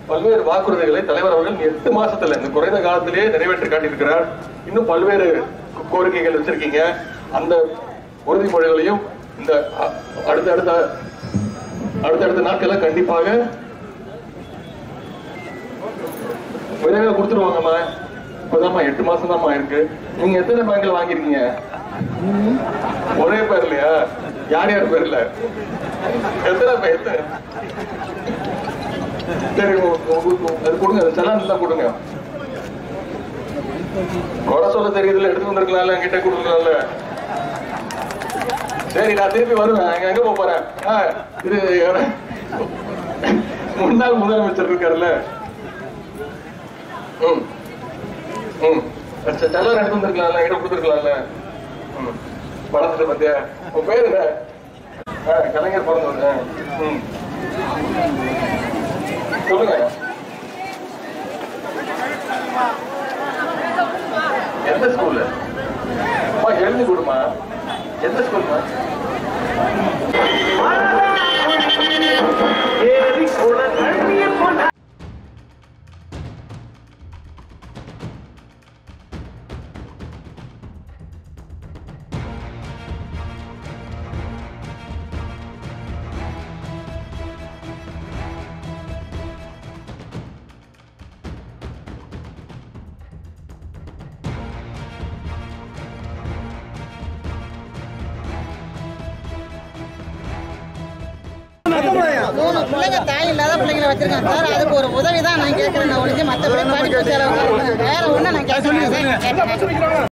பல்வேறு வாக்குறுதிகளை தலைவர் அவர்கள் எட்டு மாசத்துல இந்த குறைந்த காலத்திலேயே நிறைவேற்றி காட்டியிருக்கிறார் இன்னும் பல்வேறு கோரிக்கைகள் வச்சிருக்கீங்க அந்த உறுதிமொழிகளையும் இந்த அ- அடுத்தடுத்த அடுத்தடுத்த நாட்கள்ல கண்டிப்பாக விரைவில் கொடுத்துருவாங்கம்மா இப்பதாம்மா எட்டு மாசம் தான்மா இருக்கு நீங்க எத்தனை பேங்க்ல வாங்கிருக்கீங்க ஒரே பேர் இல்லையா யார் யார் பேர்ல எத்தனை பேர் எத்தனை சரி உ- உ- உ- அது கொடுங்க அது செலான் தான் கொடுங்க குறை சொல்ல தெரியுதுல எடுத்து வந்திருக்கலாம்ல என்கிட்ட கொடுக்கலாம்ல சரி நான் திருப்பி வருவேன் அங்க எங்க போக போறேன் ஆ, இது எவன- முன்னாள் முதலமைச்சர் இருக்காருல்ல ம் ம் சரி, செலான் எடுத்து வந்திருக்கலாம்ல என்கிட்ட கொடுத்துருக்கலாம்ல ம் படத்துல பார்த்தியா உன் பேரு என்ன ஆ, கலைஞர் பிறந்தவர் ம் சொல்லுங்க எந்த ஸ்கூல்ல அம்மா எழுதி கொடுமா எந்த ஸ்கூல்மா மூணு பிள்ளைங்க தாய் இல்லாத பிள்ளைங்களை வச்சிருக்காங்க சார் அதுக்கு ஒரு உதவி தான் நான் கேட்கறேன் நான் ஒழிஞ்சு மற்றபடி படிப்பு செலவு வேற ஒன்றும் நான் கேட்கறேன்